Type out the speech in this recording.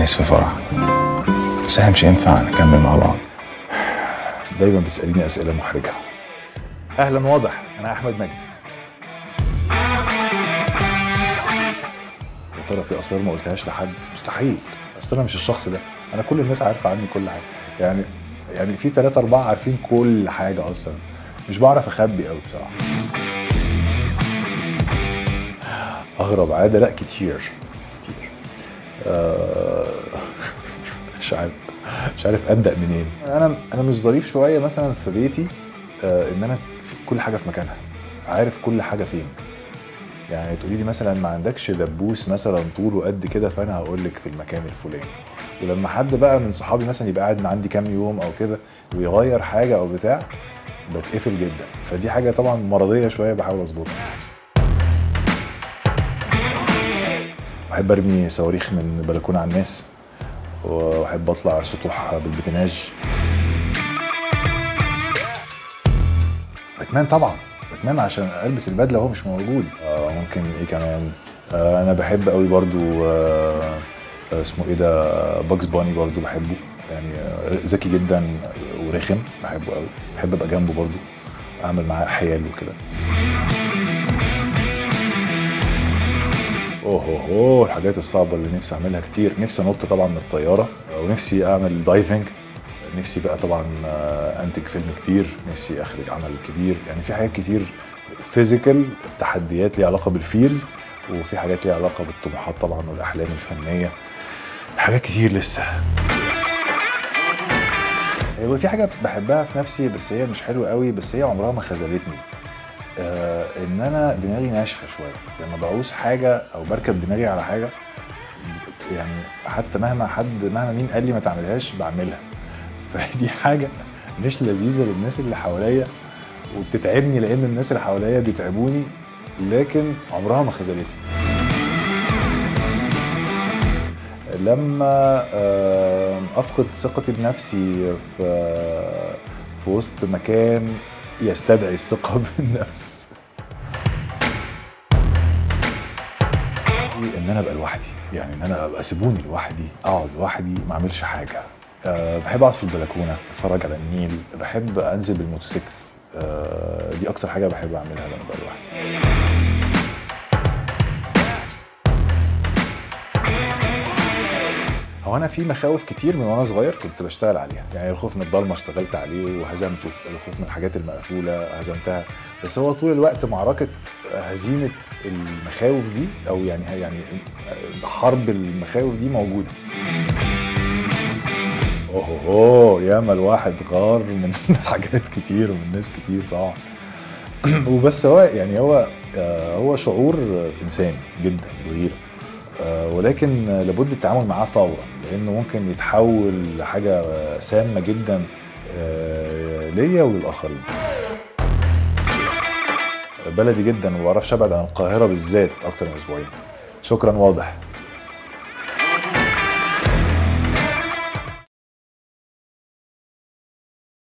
اسف يا فرح بس احنا مش هينفع نكمل مع بعض دايما بتساليني اسئله محرجه اهلا واضح انا احمد مجدي يا ترى في اسرار ما قلتهاش لحد مستحيل اصل انا مش الشخص ده انا كل الناس عارفه عني كل حاجه يعني يعني في ثلاثة أربعة عارفين كل حاجة أصلا مش بعرف أخبي أوي بصراحة أغرب عادة لا كتير كتير آه مش عارف مش عارف ابدا منين انا انا مش ظريف شويه مثلا في بيتي آه ان انا في كل حاجه في مكانها عارف كل حاجه فين يعني تقولي لي مثلا ما عندكش دبوس مثلا طوله قد كده فانا هقول لك في المكان الفلاني ولما حد بقى من صحابي مثلا يبقى قاعد عندي كام يوم او كده ويغير حاجه او بتاع بتقفل جدا فدي حاجه طبعا مرضيه شويه بحاول اظبطها بحب ارمي صواريخ من بلكونه على الناس واحب اطلع سطوح بالبتناج باتمان طبعا باتمان عشان البس البدله وهو مش موجود آه ممكن ايه كمان آه انا بحب قوي برضو آه آه، اسمه ايه ده باكس باني برضو بحبه يعني آه، ذكي جدا ورخم بحبه قوي بحب ابقى جنبه برضو اعمل معاه حيال وكده اوه اوه اوه الحاجات الصعبه اللي نفسي اعملها كتير نفسي انط طبعا من الطياره ونفسي اعمل دايفنج نفسي بقى طبعا آه، انتج فيلم كبير نفسي اخرج عمل كبير يعني في حاجات كتير فيزيكال تحديات ليها علاقه بالفيرز وفي حاجات ليها علاقه بالطموحات طبعا والاحلام الفنيه حاجات كتير لسه هو في حاجه بحبها في نفسي بس هي مش حلوه قوي بس هي عمرها ما خذلتني آه ان انا دماغي ناشفه شويه لما بعوز حاجه او بركب دماغي على حاجه يعني حتى مهما حد مهما مين قال لي ما تعملهاش بعملها فدي حاجه مش لذيذه للناس اللي حواليا وبتتعبني لان الناس اللي حواليا بيتعبوني لكن عمرها ما خذلتني لما آه، افقد ثقتي بنفسي في في وسط مكان يستدعي الثقه بالنفس ان انا ابقى لوحدي يعني ان انا ابقى سيبوني لوحدي اقعد لوحدي ما اعملش حاجه أه بحب اقعد في البلكونه اتفرج على النيل بحب انزل بالموتوسيكل أه دي اكتر حاجه بحب اعملها لما ابقى لوحدي هو انا في مخاوف كتير من وانا صغير كنت بشتغل عليها يعني الخوف من الضلمه اشتغلت عليه وهزمته الخوف من الحاجات المقفوله هزمتها بس هو طول الوقت معركه هزيمه المخاوف دي او يعني يعني حرب المخاوف دي موجوده اوه اوه ياما الواحد غار من حاجات كتير ومن ناس كتير طبعا وبس هو يعني هو آه، هو شعور انساني جدا الغيره آه، ولكن لابد التعامل معاه فورا لانه ممكن يتحول لحاجه سامه جدا آه، ليا وللاخرين بلدي جدا وما بعرفش ابعد عن القاهره بالذات اكتر من اسبوعين شكرا واضح